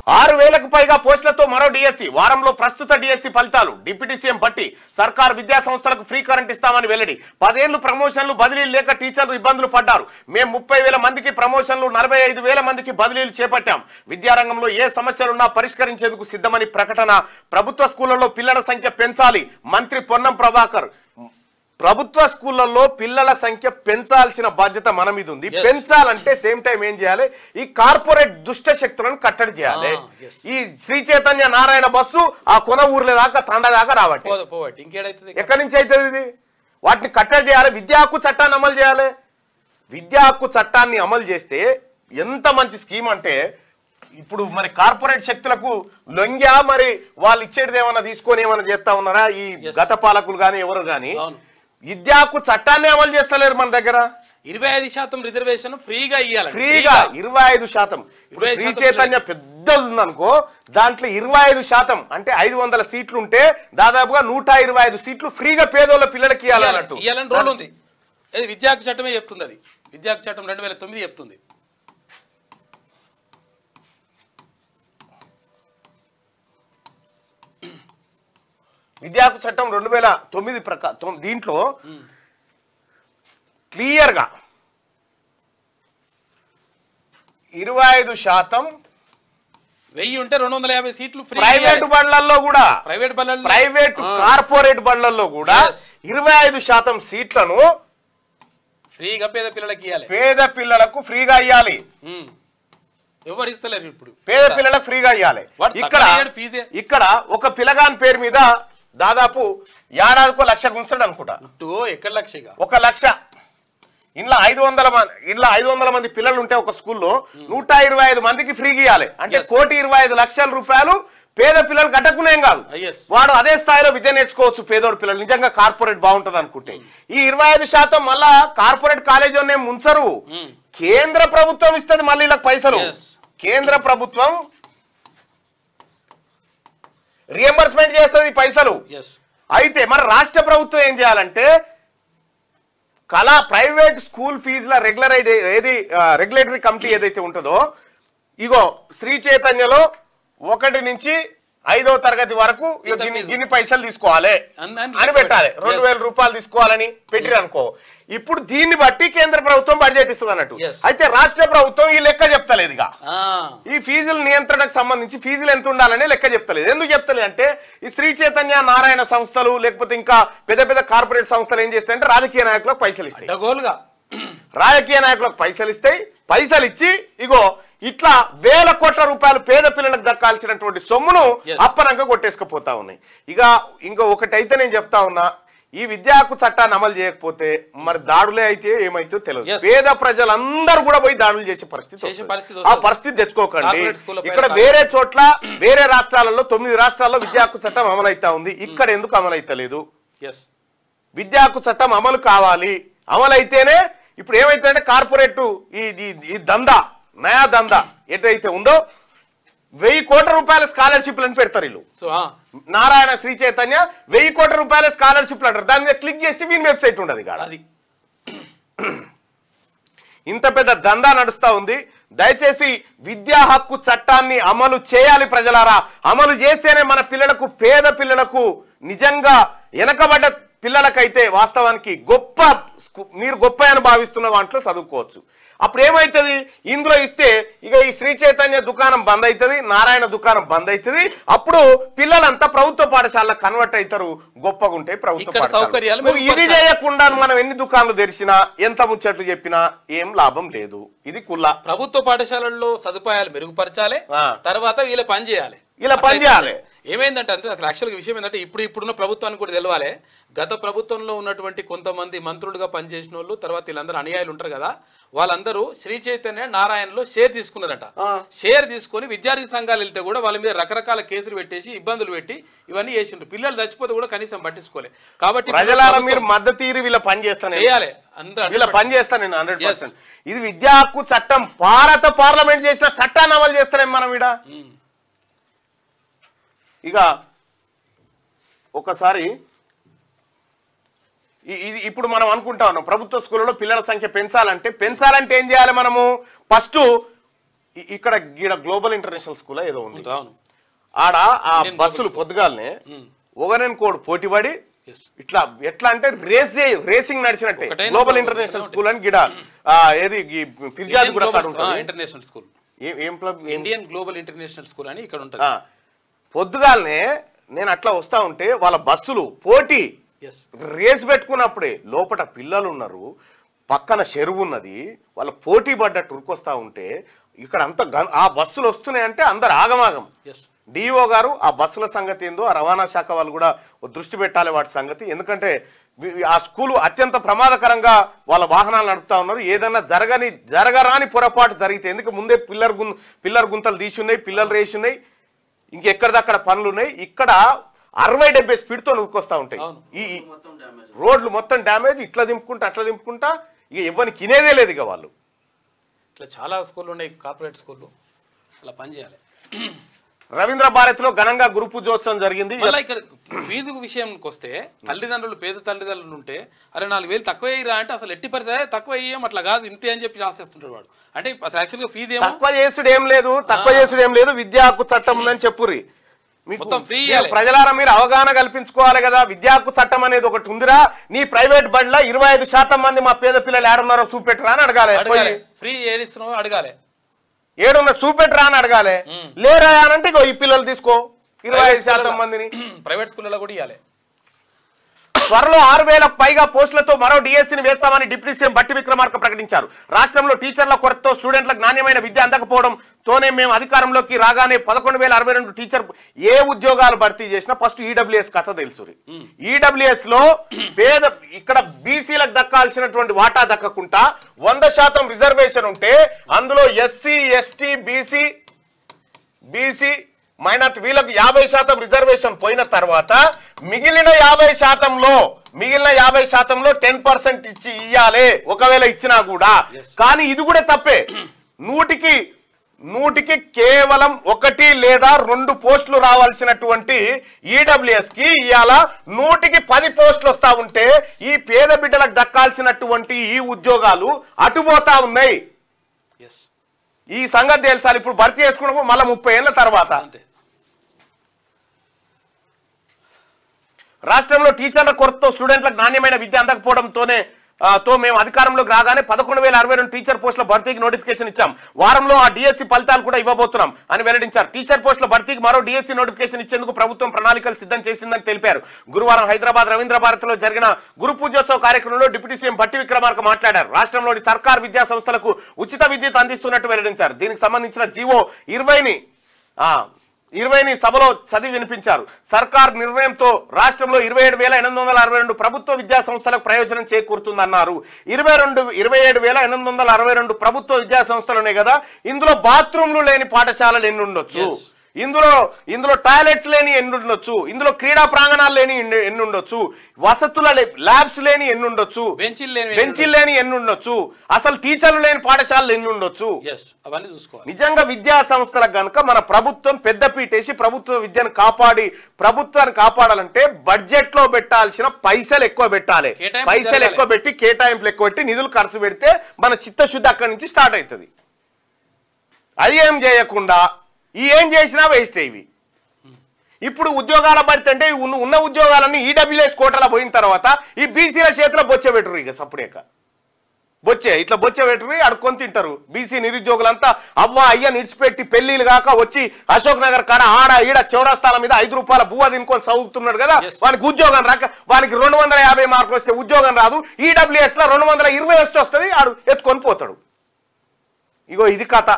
ఆరు వేలకు పైగా పోస్టులతో మరో డిఎస్సి వారంలో ప్రస్తుత డిఎస్సి ఫలితాలు డిప్యూటీ సీఎం బట్టి సర్కార్ విద్యా సంస్థలకు ఫ్రీ కరెంట్ ఇస్తామని వెల్లడి పదేళ్లు ప్రమోషన్లు బదిలీలు లేక టీచర్లు ఇబ్బందులు పడ్డారు మేము ముప్పై వేల మందికి ప్రమోషన్లు నలభై ఐదు వేల మందికి బదిలీలు చేపట్టాం విద్యారంగంలో ఏ సమస్యలున్నా పరిష్కరించేందుకు సిద్ధమని ప్రకటన ప్రభుత్వ స్కూళ్లలో పిల్లల సంఖ్య పెంచాలి మంత్రి పొన్నం ప్రభాకర్ ప్రభుత్వ స్కూళ్ళల్లో పిల్లల సంఖ్య పెంచాల్సిన బాధ్యత మన మీద ఉంది Yes. పెంచాలంటే సేమ్ టైం ఏం చేయాలి ఈ కార్పొరేట్ దుష్ట శక్తులను కట్టడి చేయాలి Ah, yes. ఈ శ్రీ చైతన్య నారాయణ బస్సు ఆ కొన ఊర్ల దాకా తండ దాకా రావట్లేదు పోదు పోవట్టి ఇంకేడైతుంది ఎక్కడి నుంచి అవుతుంది ఇది వాటిని కట్టడి చేయాలి విద్యా హక్కు చట్టాన్ని అమలు చేయాలి విద్యా హక్కు చట్టాన్ని అమలు చేస్తే ఎంత మంచి స్కీమ్ అంటే ఇప్పుడు మరి కార్పొరేట్ శక్తులకు లొంగ్యా మరి వాళ్ళు ఇచ్చేది ఏమన్నా తీసుకొని ఏమన్నా చేస్తా ఉన్నారా ఈ Yes. గత పాలకులు కానీ ఎవరు కానీ అవును విద్యా హక్కు చట్టాన్ని అమలు చేస్తలేరు మన దగ్గర ఇరవై ఐదు శాతం రిజర్వేషన్ ఫ్రీగా ఇవ్వాలి ఫ్రీగా ఇరవై ఐదు శాతం ఇప్పుడు 25 శ్రీ శాతం చైతన్య పెద్దది ఉందనుకో దాంట్లో ఇరవై ఐదు శాతం అంటే ఐదు వందల సీట్లు ఉంటే దాదాపుగా నూట ఇరవై ఐదు సీట్లు ఫ్రీగా పేదోళ్ళ పిల్లలకి ఇవ్వాలన్నట్టు ఇవ్వాలని రోల్ ఉంది అది విద్యాకు చట్టమే చెప్తుంది అది విద్యాకు చట్టం రెండు వేల తొమ్మిది చెప్తుంది విద్యా హక్కు చట్టం రెండు వేల తొమ్మిది ప్రకారం దీంట్లో క్లియర్గా ఇరవై ఐదు శాతం వెయ్యి ఉంటే రెండు వందల యాభై సీట్లు ఫ్రీ ప్రైవేట్ బళ్ళల్లో కూడా ప్రైవేట్ బల్లలు ప్రైవేట్ కార్పొరేట్ బళ్ళల్లో కూడా Yes. ఇరవై ఐదు శాతం సీట్లను ఫ్రీగా పేద పిల్లలకి ఇవ్వాలి పేద పిల్లలకు ఫ్రీగా ఇవ్వాలి ఎవరు ఇస్తలేరు ఇప్పుడు పేద పిల్లలకు ఫ్రీగా ఇవ్వాలి వాడు ఇక్కడ తక్కువ ఇయ్యడు ఫీజే. ఇక్కడ ఒక పిల్లగాని పేరు మీద దాదాపు ఏడాదికో లక్ష గుంస్తాడు అనుకుంటా ఇటు ఎక్కడ లక్ష్యగా ఒక లక్ష ఇంట్లో ఐదు వందల మంది ఇంట్లో ఐదు వందల మంది పిల్లలు ఉంటే ఒక స్కూల్లో నూట ఇరవై ఐదు మందికి ఫ్రీగా ఇవ్వాలి అంటే Yes. కోటి ఇరవై ఐదు లక్షల రూపాయలు పేద పిల్లలు కట్టకునేం కాదు ఎస్ వాడు అదే స్థాయిలో విద్య నేర్చుకోవచ్చు పేదోడు పిల్లలు నిజంగా కార్పొరేట్ బాగుంటది అనుకుంటే ఈ ఇరవై ఐదు శాతం మళ్ళా కార్పొరేట్ కాలేజ్ ముంచరు కేంద్ర ప్రభుత్వం ఇస్తుంది మళ్ళీ ఇలా పైసలు Yes. కేంద్ర ప్రభుత్వం రియంబర్స్మెంట్ చేస్తుంది ఈ పైసలు ఎస్ అయితే మరి రాష్ట్ర ప్రభుత్వం ఏం చేయాలంటే కళా ప్రైవేట్ స్కూల్ ఫీజుల రెగ్యులర్ ఏది రెగ్యులేటరీ కమిటీ ఏదైతే ఉంటుందో ఇగో శ్రీ చైతన్యలో ఒకటి నుంచి ఐదో తరగతి వరకు ఇగో ఇంత గిన్ని ఫీజు. గిన్ని పైసలు తీసుకోవాలి అన్- అన్ అని పెట్టాలి Yes. రెండు వేల రూపాయలు తీసుకోవాలని పెట్టిరు అనుకో ఇప్పుడు దీన్ని బట్టి కేంద్ర ప్రభుత్వం బడ్జెట్ ఇస్తుంది అన్నట్టు Yes. అయితే రాష్ట్ర ప్రభుత్వం ఈ లెక్క చెప్తలేదు ఇక ఆ, ఈ ఫీజుల నియంత్రణకు సంబంధించి ఫీజులు ఎంత ఉండాలని లెక్క చెప్తలేదు ఎందుకు చెప్తలేదు అంటే ఈ శ్రీ చైతన్య నారాయణ సంస్థలు లేకపోతే ఇంకా పెద్ద పెద్ద కార్పొరేట్ సంస్థలు ఏం చేస్తాయంటే రాజకీయ నాయకులకు పైసలు ఇస్తాయి అడ్డగోలుగా రాజకీయ నాయకులకు పైసలు ఇస్తాయి పైసలు ఇచ్చి ఇగో ఇట్లా వేల కోట్ల రూపాయలు పేద పిల్లలకు దక్కాల్సినటువంటి సొమ్మును Yes. అప్పనంగా కొట్టేసుకుపోతా ఉన్నాయి ఇక ఇంకో ఒకటైతే నేను చెప్తా ఉన్నా ఈ విద్యా హక్కు చట్టాన్ని అమలు చేయకపోతే మరి దాడులే అయితే ఏమైతే తెలియదు Yes. పేద ప్రజలందరూ కూడా పోయి దాడులు చేసే పరిస్థితి చేసే వస్తుంది. పరిస్థితి ఆ వస్తుంది. పరిస్థితి తెచ్చుకోకండి కార్పొరేట్ స్కూల్లో ఇక్కడ పేద వేరే చోట్ల వేరే రాష్ట్రాలలో తొమ్మిది రాష్ట్రాల్లో విద్యా హక్కు చట్టం అమలైతా ఉంది ఇక్కడ ఎందుకు అమలైతలేదు ఎస్ విద్యా హక్కు చట్టం అమలు కావాలి అమలైతేనే ఇప్పుడు ఏమైతుందంటే కార్పొరేట్ ఈ ఈ- ఈ దందా నయా దందా ఎటైతే ఉందో వెయ్యి కోట్ల రూపాయల స్కాలర్షిప్లు అని పెడతారు వీళ్ళు సో ఆ, నారాయణ శ్రీ చైతన్య వెయ్యి కోట్ల రూపాయల స్కాలర్షిప్లు అంటారు దాని మీద క్లిక్ చేస్తే వీని వెబ్సైట్ ఉండదు కాడ అది ఇంత పెద్ద దందా నడుస్తా ఉంది దయచేసి విద్యా హక్కు చట్టాన్ని అమలు చేయాలి ప్రజలారా అమలు చేస్తేనే మన పిల్లలకు పేద పిల్లలకు నిజంగా వెనకబడ్డ పిల్లలకైతే వాస్తవానికి గొప్ప స్కూ- మీరు గొప్ప అని భావిస్తున్న దాంట్లో చదువుకోవచ్చు అప్పుడు ఏమవుతుంది ఇందులో ఇస్తే ఇక ఈ శ్రీ చైతన్య దుకాణం బంద్ అవుతుంది నారాయణ దుకాణం బంద్ అవుతుంది అప్పుడు పిల్లలంతా ప్రభుత్వ పాఠశాలకు కన్వర్ట్ అవుతారు గొప్పగా ఉంటాయి ప్రభుత్వ ఇక్కడ పాఠశాలలు. సౌకర్యాలు నువ్వు ఇది మెరుగుపరచాలి. చేయకుండా మనం ఎన్ని దుకాణాలు తెరిచినా ఎంత ముచ్చట్లు చెప్పినా ఏం లాభం లేదు ఇది కుల్ల ప్రభుత్వ పాఠశాలల్లో సదుపాయాలు మెరుగుపరచాలి ఆ. తర్వాత వీళ్ళ పని చేయాలి ఇలా పని చేయాలి ఏమైందంటే అంటే అసలు యాక్చువల్గా విషయం ఏంటంటే ఇప్పుడు ఇప్పుడున్న ప్రభుత్వానికి కూడా తెలవాలి గత ప్రభుత్వంలో ఉన్నటువంటి కొంతమంది మంత్రులుగా పనిచేసిన వాళ్ళు తర్వాత వీళ్ళందరూ అనుయాయులు ఉంటారు కదా వాళ్ళందరూ శ్రీ చైతన్య నారాయణలో షేర్ తీసుకున్నారట ఆ. షేర్ తీసుకొని విద్యార్థి సంఘాలు వెళ్తే కూడా వాళ్ళ మీద రకరకాల కేసులు పెట్టేసి ఇబ్బందులు పెట్టి ఇవన్నీ చేసిండ్రు పిల్లలు చచ్చిపోతే కూడా కనీసం పట్టించుకోలే కాబట్టి ఇప్పుడు ప్రజలారా ప్రభుత్వం మీరు మద్దతు తీరి వీళ్ళ పని చేస్తాను చేయాలి అందరూ వీళ్ళ పని చేస్తాను నేను హండ్రెడ్ పర్సెంట్ ఇది విద్యా హక్కు చట్టం భారత పార్లమెంట్ చేసిన చట్టాన్ని అమలు చేస్తారేం మనం ఇడ ఉమ్. ఇక ఒకసారి ఇ- ఇది ఇప్పుడు మనం అనుకుంటా ఉన్నాం ప్రభుత్వ స్కూళ్ళలో పిల్లల సంఖ్య పెంచాలంటే పెంచాలంటే ఏం చేయాలి మనము ఫస్ట్ ఇ- ఇక్కడ గీడ గ్లోబల్ ఇంటర్నేషనల్ స్కూల్ ఏదో ఉంది అవును ఆడ ఆ Indian బస్సులు పొద్దుగాలనే ఒగనెన్ కోడ్ పోటీపడి ఎస్ ఇట్లా ఎట్లా అంటే రేస్ రేసింగ్ నడిచినట్టే ఒకటైనా గ్లోబల్ ఒకటి ఇంటర్నేషనల్ ఒకటి. స్కూల్ అని గిడ ఆ, ఏది ఈ ఫిర్జాద్ కూడా అక్కడ ఉంటుంది ఇంటర్నేషనల్ స్కూల్ ఏం- ఏం క్లబ్ ఏం- ఇండియన్ గ్లోబల్ ఇంటర్నేషనల్ స్కూల్ అని ఇక్కడ ఉంటుంది ఆ, పొద్దుగాలనే నేను అట్లా వస్తా ఉంటే వాళ్ళ బస్సులు పోటీ ఎస్ రేస్ పెట్టుకున్నప్పుడే లోపల పిల్లలు ఉన్నారు పక్కన చెరువు ఉన్నది వాళ్ళ పోటీ పడ్డట్టు ఉరుకొస్తా ఉంటే ఇక్కడ అంత గన్- ఆ బస్సులు వస్తున్నాయంటే అందరు ఆగమాగం ఎస్ డిఓ గారు ఆ బస్సుల సంగతి ఏందో ఆ రవాణా శాఖ వాళ్ళు కూడా ఓ దృష్టి పెట్టాలి వాటి సంగతి ఎందుకంటే వి- ఆ స్కూలు అత్యంత ప్రమాదకరంగా వాళ్ళ వాహనాలు నడుపుతా ఉన్నారు ఏదన్నా జరగని జరగరాని పొరపాటు జరిగితే ఎందుకు ముందే పిల్లర్ గుం పిల్లర్ గుంతలు తీసి ఉన్నాయి పిల్లలు రేసి ఉన్నాయి ఇంకెక్కడిదక్కడ పనులు ఉన్నాయి ఇక్కడ అరవై డెబ్బై స్పీడ్తో నువ్వుకొస్తా ఉంటాయి అవును. ఈ ఈ రోడ్లు మొత్తం డ్యామేజ్ ఇట్లా దింపుకుంటా అట్లా దింపుకుంటా ఇక ఎవరికి తినేదే లేదు ఇక వాళ్ళు ఇట్లా చాలా స్కూళ్ళు ఉన్నాయి కార్పొరేట్ స్కూళ్ళు అలా పనిచేయాలి రవీంద్ర భారత్ లో ఘనంగా గురు పూజోత్సవం జరిగింది మళ్ళీ ఇక్కడ ఫీజు విషయంకి వస్తే తల్లిదండ్రులు పేద తల్లిదండ్రులు ఉంటే అరే నాలుగు వేలు తక్కువ వేయరా అంటే అసలు ఎట్టి పరిస్థితి తక్కువ వేయం అట్లా కాదు ఇంతే అని చెప్పి రాసేస్తుంటాడు వాడు అంటే అసలు యాక్చువల్గా ఫీజు ఏమో తక్కువ చేసుడు ఏం లేదు తక్కువ చేసుడు ఏం లేదు విద్యా హక్కు చట్టం ఉందని చెప్పుర్రి మీకు మొత్తం free మీరు ఇయ్యాలి. ప్రజలారా మీరు అవగాహన కల్పించుకోవాలి కదా విద్యా హక్కు చట్టం అనేది ఒకటి ఉందిరా నీ ప్రైవేట్ బడిలో ఇరవై ఐదు శాతం మంది మా పేద పిల్లలు ఏడున్నారో చూపెట్టరా అని అడగాలి అడగాలి పోయి. ఫ్రీ ఏడిస్తున్నావు అడగాలి ఏడున్న చూపెట్టరా అని అడగాలి మ్. లేరా అని అంటే ఇగో ఈ పిల్లలు తీసుకో ఇరవై ఐదు శాతం మందిని ప్రైవేట్ స్కూళ్ళలో కూడా ఇవ్వాలి త్వరలో ఆరు వేల పైగా పోస్టులతో మరో డిఎస్సీని వేస్తామని డిప్యూటీ సీఎం బట్టి విక్రమార్క ప్రకటించారు రాష్ట్రంలో టీచర్ల కొరతతో స్టూడెంట్లకు నాణ్యమైన విద్య అందకపోవడంతోనే మేము అధికారంలోకి రాగానే పదకొండు వేల అరవై రెండు టీచర్ ఏ ఉద్యోగాలు భర్తీ చేసినా ఫస్ట్ ఈడబ్ల్యూఎస్ కథ తెలుసు ఈడబ్ల్యూఎస్ లో పేద ఇక్కడ బీసీలకు దక్కాల్సినటువంటి వాటా దక్కకుండా వంద శాతం రిజర్వేషన్ ఉంటే అందులో SC ST BC BC minority వీళ్ళకి యాభై శాతం రిజర్వేషన్ పోయిన తర్వాత మిగిలిన యాభై శాతంలో మిగిలిన యాభై శాతంలో టెన్ పర్సెంట్ ఇచ్చి ఇయ్యాలి ఒకవేళ ఇచ్చినా కూడా కానీ ఇది కూడా తప్పే నూటికి నూటికి కేవలం ఒకటి లేదా రెండు పోస్టులు రావాల్సినటువంటి ఈడబ్ల్యూఎస్ కి ఇవాళ నూటికి పది పోస్టులు వస్తా ఉంటే ఈ పేద బిడ్డలకు దక్కాల్సినటువంటి ఈ ఉద్యోగాలు అటుపోతా ఉన్నాయి ఎస్ ఈ సంగతి తెలుసాలి ఇప్పుడు భర్తీ చేసుకున్నప్పుడు మళ్ళీ ముప్పై ఏళ్ళ తర్వాత అంతే రాష్ట్రంలో టీచర్ల కొరతతో స్టూడెంట్లకు నాణ్యమైన విద్య అందకపోవడంతోనే ఆ, తో మేము అధికారంలోకి రాగానే పదకొండు వేల అరవై రెండు టీచర్ పోస్టుల భర్తీకి నోటిఫికేషన్ ఇచ్చాం వారంలో ఆ డిఎస్సి ఫలితాలు కూడా ఇవ్వబోతున్నాం అని వెల్లడించారు టీచర్ పోస్టుల భర్తీకి మరో డిఎస్సి నోటిఫికేషన్ ఇచ్చేందుకు ప్రభుత్వం ప్రణాళికలు సిద్ధం చేసిందని తెలిపారు గురువారం హైదరాబాద్ రవీంద్ర భారత్ లో జరిగిన గురు పూజోత్సవ కార్యక్రమంలో డిప్యూటీ సీఎం భట్టి విక్రమార్క మాట్లాడారు రాష్ట్రంలోని సర్కార్ విద్యా సంస్థలకు ఉచిత విద్యుత్ అందిస్తున్నట్టు వెల్లడించారు దీనికి సంబంధించిన జీవో ఇరవైని ఆ ఇరవైని సభలో చదివి వినిపించారు సర్కార్ నిర్ణయంతో రాష్ట్రంలో ఇరవై ఏడు వేల ఎనిమిది వందల అరవై రెండు ప్రభుత్వ విద్యా సంస్థలకు ప్రయోజనం చేకూరుతుందన్నారు ఇరవై రెండు ఇరవై ఏడు వేల ఎనిమిది వందల అరవై రెండు ప్రభుత్వ విద్యా సంస్థలు ఉన్నాయి కదా ఇందులో బాత్రూమ్లు లేని పాఠశాలలు ఎన్ని ఉండొచ్చు Yes. ఇందులో ఇందులో టాయిలెట్స్ లేని ఎన్ని ఉండొచ్చు ఇందులో క్రీడా ప్రాంగణాలు లేని ఎన్ని ఎన్ని ఉండొచ్చు వసతుల ల్యాబ్స్ లేని ఎన్ని ఉండొచ్చు బెంచీలు లేని బెంచీలు లేని ఎన్ని ఉండొచ్చు అసలు టీచర్లు లేని పాఠశాలలు ఎన్ని ఉండొచ్చు ఎస్ అవన్నీ చూసుకోవాలి నిజంగా విద్యా సంస్థలకు గనుక మన ప్రభుత్వం పెద్దపీటేసి ప్రభుత్వ విద్యను కాపాడి ప్రభుత్వాన్ని కాపాడాలంటే బడ్జెట్ లో పెట్టాల్సిన పైసలు ఎక్కువ పెట్టాలి కేటాయింపులు పైసలు జరగాలి. ఎక్కువ పెట్టి కేటాయింపులు ఎక్కువ పెట్టి నిధులు ఖర్చు పెడితే మన చిత్తశుద్ధి అక్కడి నుంచి స్టార్ట్ అవుతుంది అది ఏం చేయకుండా ఈ ఏం చేసినా వేస్ట్ ఇవి ఇప్పుడు ఉద్యోగాల భర్తీ అంటే ఈ ఉన్న- ఉన్న ఉద్యోగాలన్నీ ఈడబ్ల్యూఎస్ కోటలో పోయిన తర్వాత ఈ బీసీల చేతిలో బొచ్చబెట్టరు ఇక సప్పుడేక బొచ్చే ఇట్లా బొచ్చే పెట్టుకుని అడుక్కొని తింటారు బీసీ నిరుద్యోగులంతా అవ్వ అయ్య నిడిచిపెట్టి పెళ్లిలు కాక వచ్చి అశోక్ నగర్ కాడ ఆడ ఈడ చౌరస్తాల మీద ఐదు రూపాయల బువ్వ తినుకొని చదువుతున్నాడు కదా Yes. వానికి ఉద్యోగం రాక వానికి రెండు వందల యాభై మార్కులు వస్తే ఉద్యోగం రాదు ఈడబ్ల్యూఎస్ లో రెండు వందల ఇరవై వస్తే వస్తుంది ఆడు ఎత్తుకొని పోతాడు ఇగో ఇది కథ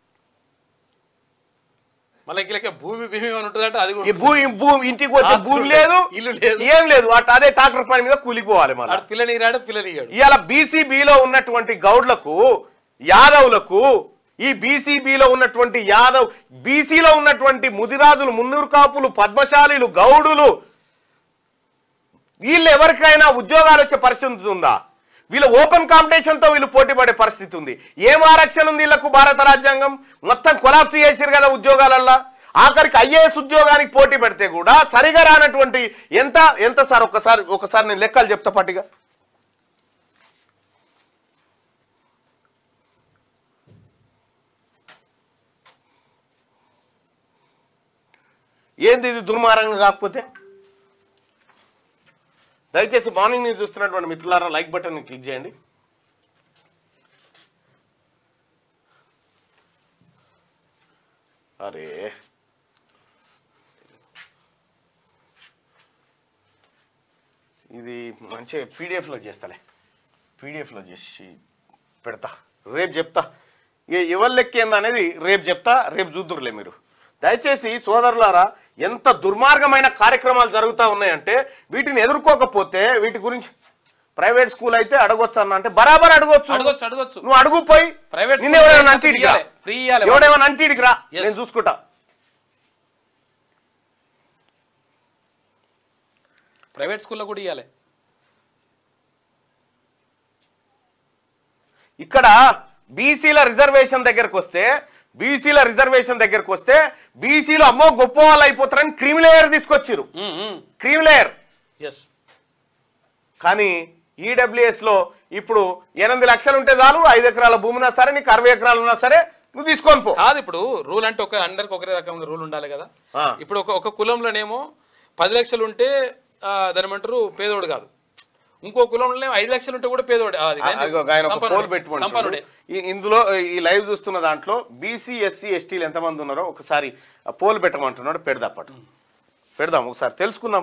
మళ్ళీ ఇట్లకే భూమి భూమి అని ఉంటుందంటే అది ఈ కూడా భూ ఈ భూ ఇంటికి వచ్చే ఆస్తులు భూమి లేదు, లేదు ఇల్లు లేదు. ఏం లేదు అటు అదే ట్రాక్టర్ పని మీద కూలిపోవాలి మళ్ళీ ఆడు పిల్లని రాడు పిల్లని ఇయ్యాడు ఇవాళ బీసీబీలో ఉన్నటువంటి గౌడ్లకు యాదవులకు ఈ బీసీబీలో ఉన్నటువంటి యాదవ్ బీసీలో ఉన్నటువంటి ముదిరాజులు మున్నూరు కాపులు పద్మశాలీలు గౌడులు వీళ్ళు ఎవరికైనా ఉద్యోగాలు వచ్చే పరిస్థితి ఉందా వీళ్ళు ఓపెన్ కాంపిటీషన్ తో వీళ్ళు పోటీ పడే పరిస్థితి ఉంది ఏం ఆరక్షణ ఉంది వీళ్ళకు భారత రాజ్యాంగం మొత్తం కొలాప్స్ చేసిరు కదా ఉద్యోగాలల్లా ఆఖరికి ఐఏఎస్ ఉద్యోగానికి పోటీ పెడితే కూడా సరిగా రానటువంటి ఎంత ఎంత సార్ ఒకసారి ఒకసారి నేను లెక్కలు చెప్తా పట్టిగా ఏంది ఇది దుర్మార్గంగా కాకపోతే దయచేసి మార్నింగ్ న్యూస్ చూస్తున్నటువంటి మిత్రులారా లైక్ బటన్ క్లిక్ చేయండి అరే ఇది మంచిగా పీడిఎఫ్లో చేస్తాలే పీడిఎఫ్లో చేసి పెడతా రేపు చెప్తా ఏ ఎవరి లెక్కేంది అనేది రేపు చెప్తా రేపు చూద్దురులే మీరు దయచేసి సోదరులారా ఎంత దుర్మార్గమైన కార్యక్రమాలు జరుగుతూ ఉన్నాయంటే వీటిని ఎదుర్కోకపోతే వీటి గురించి ప్రైవేట్ స్కూల్ అయితే అడగొచ్చు అన్న అంటే బరాబర్ అడగొచ్చు అడగొచ్చు అడగొచ్చు నువ్వు అడుగు పోయి Private నిన్న school ఎవరైనా అయితే అంటీడికి రా free ఇయ్యాలి, free ఇయ్యాలి. ఎవడేమైనా అంటీడికి రా Yes. నేను చూసుకుంటా ప్రైవేట్ స్కూల్లో కూడా ఇవ్వాలి ఇక్కడ బీసీల రిజర్వేషన్ దగ్గరకు వస్తే బీసీల రిజర్వేషన్ దగ్గరకు వస్తే బీసీలు అమ్మో గొప్ప వాళ్ళు అయిపోతారని క్రీమిలేయర్ తీసుకొచ్చిరు క్రీమిలేయర్ ఎస్ కానీ ఈడబ్ల్యూఎస్ లో ఇప్పుడు ఎనిమిది లక్షలు ఉంటే చాలు ఐదు ఎకరాల భూమి ఉన్నా సరే నీకు అరవై ఎకరాలు ఉన్నా సరే నువ్వు తీసుకొని పో కాదు ఇప్పుడు రూల్ అంటే ఒక అందరికి ఒకే రకంగా రూల్ ఉండాలి కదా ఆ. ఇప్పుడు ఒక ఒక కులంలోనేమో పది లక్షలు ఉంటే ఆ, దాని ఏమంటారు పేదోడు కాదు ఇంకో కులంలో ఐదు లక్షలు ఉంటే కూడా పేదోడే ఆ, అది ఏంది? అదిగో ఆయన ఒక సంపన్నుడే. పోల్ పెట్టుకుంటాడు సంపన్నుడే ఈ- ఇందులో ఈ లైవ్ చూస్తున్న దాంట్లో బీసీ ఎస్సీ ఎస్టీలు ఎంతమంది ఉన్నారో ఒకసారి ఆ పోల్ పెట్టమంటున్నాడు పెడదాపట పెడదాం ఒకసారి తెలుసుకుందాం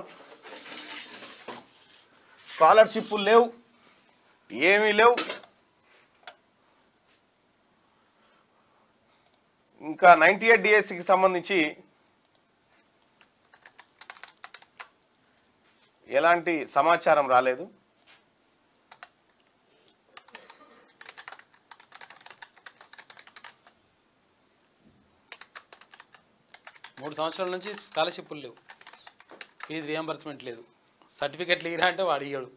స్కాలర్షిప్లు లేవు ఏమీ లేవు ఇంకా నైన్టీ ఎయిట్ డిఎస్సికి సంబంధించి ఎలాంటి సమాచారం రాలేదు మూడు సంవత్సరాల నుంచి స్కాలర్షిప్లు లేవు ఫీజు రియంబర్స్మెంట్ లేదు సర్టిఫికెట్లు ఇరా అంటే వాడు ఇయ్యడు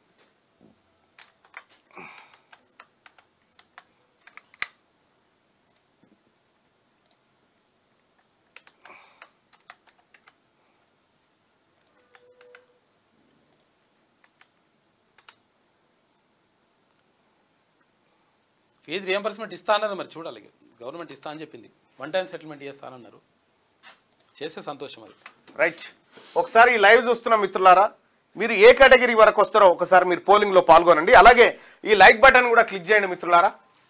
ఫీజు రియంబర్స్మెంట్ ఇస్తా అన్నారు మరి చూడాలి గవర్నమెంట్ ఇస్తా అని చెప్పింది వన్ టైం సెటిల్మెంట్ చేస్తానన్నారు చేస్తే సంతోషం అది రైట్ ఒకసారి ఈ లైవ్ చూస్తున్న మిత్రులారా మీరు ఏ కేటగిరీ వరకు వస్తారో ఒకసారి మీరు పోలింగ్ లో పాల్గొనండి అలాగే ఈ లైక్ బటన్ కూడా క్లిక్ చేయండి మిత్రులారా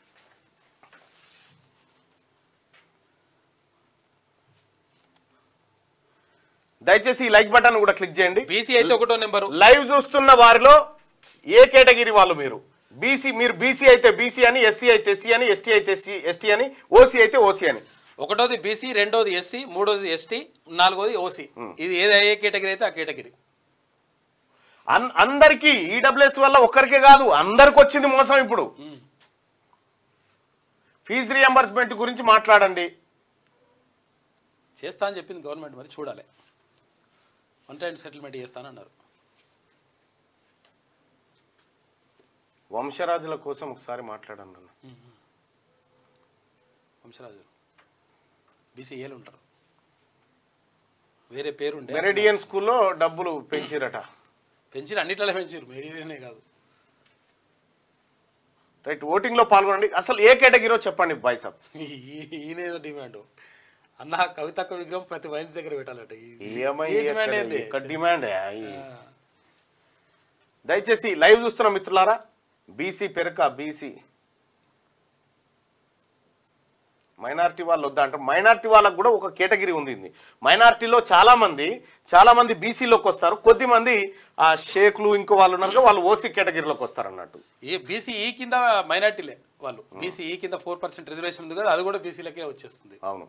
దయచేసి ఈ లైక్ బటన్ కూడా క్లిక్ చేయండి బీసీ అయితే ఒకటో నెంబరు లైవ్ చూస్తున్న వారిలో ఏ కేటగిరీ వాళ్ళు మీరు బీసీ మీరు బీసీ అయితే బీసీ అని ఎస్సీ అయితే ఎస్సీ అని ఎస్టీ అయితే ఎస్సీ ఎస్టీ అని ఓసీ అయితే ఓసీ అని ఒకటోది బీసీ రెండోది ఎస్సీ మూడోది ఎస్టీ నాలుగోది ఓసీ ఇది ఏది ఏ కేటగిరీ అయితే ఆ కేటగిరీ అన్- అందరికీ ఈడబ్ల్యూఎస్ వల్ల ఒక్కరికే కాదు అందరికి వచ్చింది మోసం ఇప్పుడు ఫీజు రియంబర్స్మెంట్ గురించి మాట్లాడండి చేస్తా అని చెప్పింది గవర్నమెంట్ మరి చూడాలి వన్ టైం సెటిల్మెంట్ చేస్తానన్నారు వంశరాజుల కోసం ఒకసారి మాట్లాడండి అన్న. వంశరాజు బీసీ ఏలు ఉంటారు వేరే పేరు ఉండే మెరిడియన్ స్కూల్లో డబ్బులు పెంచిరట పెంచిన అన్నిట్లలో పెంచారు మెరీనే కాదు రైట్ ఓటింగ్ లో పాల్గొనండి అసలు ఏ కేటగిరీలో చెప్పండి బాయ్ సాబ్ ఈ- ఈయనేదో డిమాండ్ అన్న కవితక్క విగ్రహం ప్రతి వైన్స్ దగ్గర పెట్టాలట ఈ- ఏమై ఈ డిమాండ్ ఏంది? ఎక్కడ డిమాండ్ ఆ, దయచేసి లైవ్ చూస్తున్న మిత్రులారా బీసీ పెరక బీసీ మైనారిటీ వాళ్ళు వద్దా అంటే మైనారిటీ వాళ్ళకు కూడా ఒక కేటగిరీ ఉంది మైనారిటీలో చాలా మంది చాలా మంది బీసీలోకి వస్తారు కొద్ది మంది ఆ షేక్లు ఇంకో వాళ్ళు ఉన్నారు కదా, వాళ్ళు ఓసీ కేటగిరీలోకి వస్తారు అన్నట్టు ఈ బీసీ ఈ కింద మైనార్టీలే వాళ్ళు బీసీ ఈ కింద ఫోర్ పర్సెంట్ రిజర్వేషన్ ఉంది కదా అది కూడా బీసీలకే వచ్చేస్తుంది అవును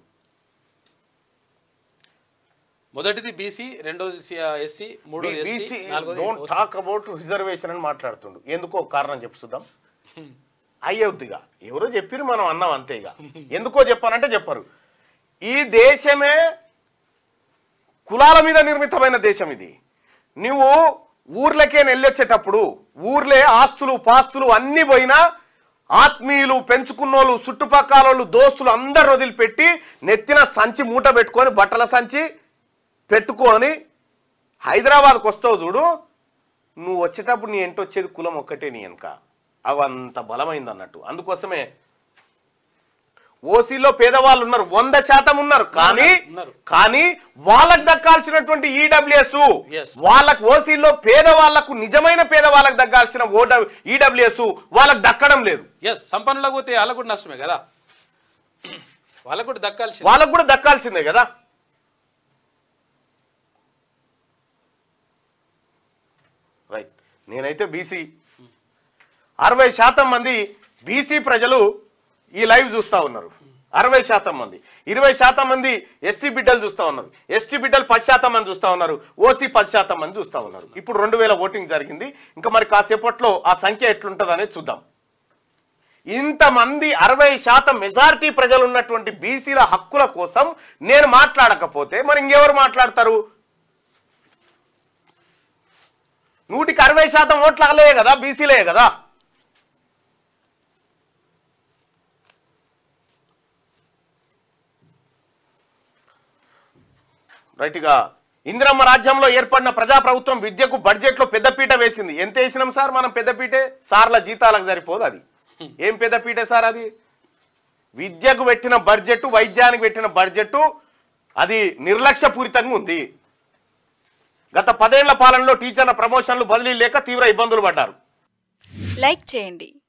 మొదటిది బీసీ రెండోది ఎస్సీ మూడోది బీసీ ఎస్సీ నాలుగోది don't OC. Talk about reservation అని మాట్లాడుతుండు ఎందుకో కారణం చెప్పు చూద్దాం అయ్యవుద్దిగా ఎవరో చెప్పిరు మనం అన్నాం అంతే ఇక ఎందుకో చెప్పానంటే చెప్పరు ఈ దేశమే కులాల మీద నిర్మితమైన దేశం ఇది నువ్వు ఊర్లకే వెళ్ళొచ్చేటప్పుడు ఊర్లే ఆస్తులు పాస్తులు అన్ని పోయినా ఆత్మీయులు పెంచుకున్నోళ్ళు చుట్టుపక్కల దోస్తులు అందరు వదిలిపెట్టి నెత్తిన సంచి మూట పెట్టుకొని బట్టల సంచి పెట్టుకొని హైదరాబాద్కి వస్తావు చూడు నువ్వు వచ్చేటప్పుడు నీ ఎంట వచ్చేది కులం ఒక్కటే నీ వెనక అవి అంత బలమైంది అన్నట్టు అందుకోసమే ఓసీలో పేదవాళ్ళు ఉన్నారు వంద శాతం ఉన్నారు కానీ ఉన్నారు. కానీ వాళ్ళకు దక్కాల్సినటువంటి ఈడబ్ల్యూఎస్ Yes. వాళ్ళకు ఓసీలో పేదవాళ్లకు నిజమైన పేదవాళ్ళకు దక్కాల్సిన ఓడ ఈడబ్ల్యూఎస్ వాళ్ళకు దక్కడం లేదు ఎస్ సంపన్నులకు పోతే వాళ్ళకు కూడా నష్టమే కదా వాళ్ళకు కూడా దక్కాల్సింది వాళ్ళకు కూడా దక్కాల్సిందే కదా రైట్ నేనైతే బీసీ అరవై శాతం మంది బీసీ ప్రజలు ఈ లైవ్ చూస్తా ఉన్నారు అరవై శాతం మంది ఇరవై శాతం మంది ఎస్సీ బిడ్డలు చూస్తా ఉన్నారు ఎస్టీ బిడ్డలు పది శాతం మంది చూస్తా ఉన్నారు ఓసీ పది శాతం మంది చూస్తా ఉన్నారు ఇప్పుడు రెండు వేల ఓటింగ్ జరిగింది ఇంకా మరి కాసేపట్లో ఆ సంఖ్య ఎట్లుంటుంది అనేది చూద్దాం ఇంతమంది అరవై శాతం మెజారిటీ ప్రజలు ఉన్నటువంటి బీసీల హక్కుల కోసం నేను మాట్లాడకపోతే మరి ఇంకెవరు మాట్లాడతారు నూటికి అరవై శాతం ఓట్లు అలే కదా బీసీలే కదా రైట్గా ఇందిరమ్మ రాజ్యంలో ఏర్పడిన ప్రజాప్రభుత్వం విద్యకు బడ్జెట్లో పెద్దపీట వేసింది ఎంత వేసినాం సార్ మనం పెద్దపీటే సార్ల జీతాలకు సరిపోదు అది ఏం పెద్దపీటే సార్ అది విద్యకు పెట్టిన బడ్జెట్ వైద్యానికి పెట్టిన బడ్జెట్ అది నిర్లక్ష్యపూరితంగా ఉంది గత పదేళ్ల పాలనలో టీచర్ల ప్రమోషన్లు బదిలీ లేక తీవ్ర ఇబ్బందులు పడ్డారు లైక్ చేయండి